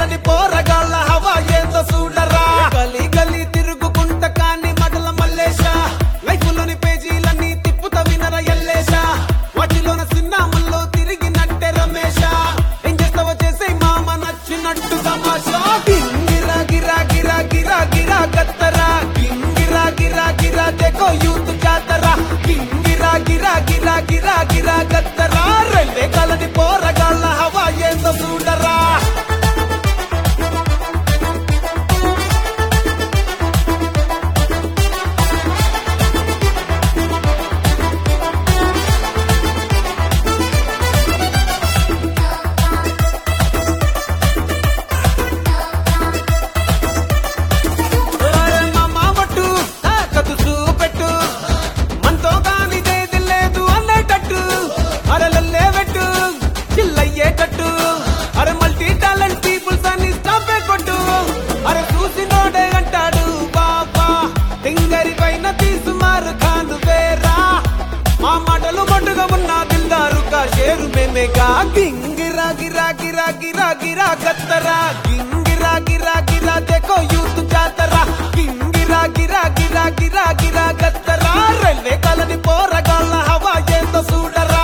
కలని పోరగాళ్ళ హవా ఏందో చూడరా గలి గలి తిరుగుకుంట కాని మగల మల్లేశ లైఫ్ లోని పేజీలన్నీ తిప్పుత వినర ఎల్లేశ వాటిలోన సిన్నామల్లో తిరిగినట్టే రమేశ ఏం చేస్తావో చేసే మామ నచ్చినట్టు తమాషా గింగిరా గిరా గిరా గిరా గిరా గత్తరా గింగిరా గిరా గిరా దేకో యూత్ జాతరా గింగిరా గిరా గిరా గిరా గిరా గత్తరా రెండే కలని పోరగాళ్ళ హవా ఏందో చూడరా ఒరే మామ వట్టు, తాకతు చూపెట్టు. మనతో కానిదేది లేదు అనేటట్టు. అరలల్లే పెట్టు, చిల్లయ్యేటట్టు. అరే మల్టీ టాలెంట్ పీపుల్స్ అని స్టాంపే కొట్టు. అరే చూసినోడే అంటాడు బాబా తింగరి పైన తీసుమారు కాదు వేరా మా మాటలు మొండుగా ఉన్న దిల్దారు కా షేరు మేమేగా గింగిరా గిరా గిరా గిరా గిరా గత్తరా గింగిరా గిరా గిరా దేకో యూత్ జాతరా గింగిరా గిరా గిరా గిరా గిరా గత్తరా రైల్వే కాలని పోరగాళ్ళ హవా ఏందో చూడరా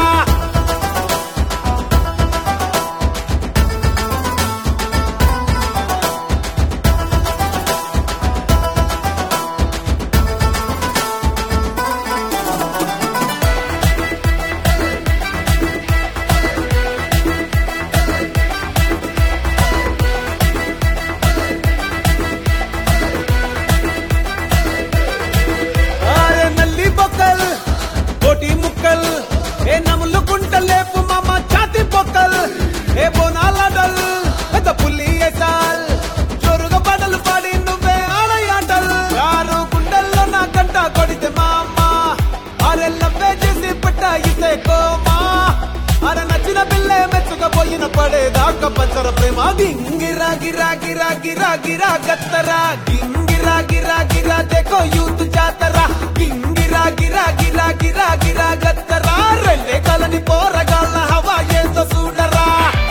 ఆరే నల్లి బొక్కల్ కోటి ముక్కల్ ఏ నములు కుంటలేపు మామ ఛాతి బొక్కల్ ఏ బోనాలడల్ పెద్ద పుల్లి ఏసాల్ జోరుగా పాటలు పాడి నువ్వే ఆడయాటల్ ఆరు గుండెల్లో నా కంట కొడితే మామ అరే లవ్వే చేసి పెట్ట ఇసే కోమా అరే నచ్చిన పిల్లే మెచ్చుకపోయిన పడేదాకా పంచర ప్రేమ గింగిరా గిరా గిరా గిరా గిరా గత్తరా గింగిరా గిరా గిరా దేకో యూత్ జాతరా గింగిరా గిరా గిరా గిరా గిరా గత్తరా రెండే కలని పోరగాళ్ళ హవా ఏందో చూడరా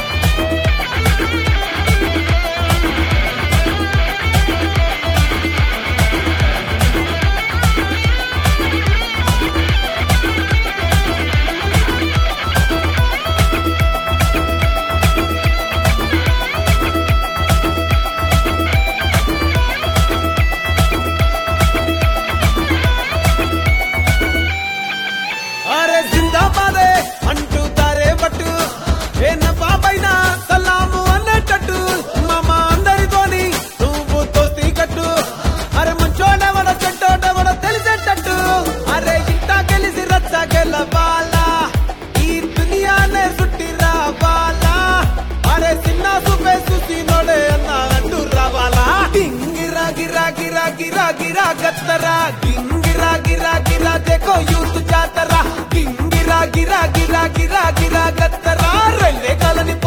అరే జిందాబాదే అంటూ తారే పట్టు ఏ నా బాబైనా సలాము అన్నట్టు మామ అందరితోని నువ్వు తోస్తి కట్టు అరే మంచోడెవడ చెడ్డోడెవడ తెలిసేటట్టు అరే ఇంట గెలిసి రచ్చ గెలవాలా ఈ దునియానే సుట్టి రావాలా అరే చిన్న సుపే సుసినోడే అన్న అంటూ రావాలా గింగిరా గిరా గిరా గిరా గిరా గత్తరా గింగిరా గిరా గిరా దేకో యూత్ జాతరా గింగిరా గిరా గిరా గిరా గిరా గత్తరా రెండే కాలని